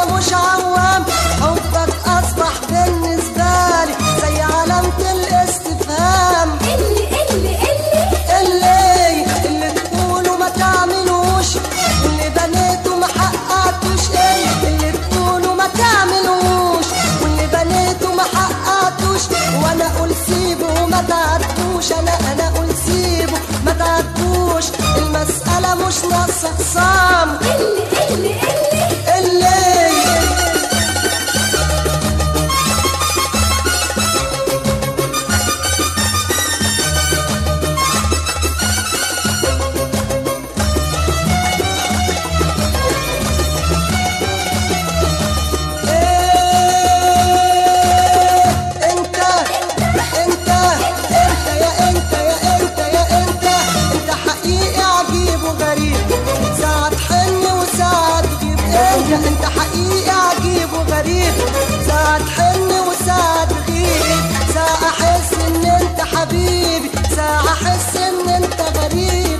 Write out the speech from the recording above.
انا مش عوام حبك اصبح بالنسبه لي زي علامه الاستفهام اللي اللي اللي اللي اللي تقولوا ما تعملوش اللي بنيته ما حققتوش اللي اللي تقولوا ما تعملوش واللي بنيته ما حققتوش وانا اقول سيبه وما تعدوش انا انا اقول سيبه ما تعدوش المسألة مش ناقصة خصام اللي اللي اللي اللي إيه انت انت انت يا انت يا انت يا انت انت حقيقي عجيب وغريب ساعة تحن وساعة تجيب انت انت حقيقي عجيب وغريب ساعة تحن وساعة تغيب ساعة احس ان انت حبيبي ساعة احس ان انت غريب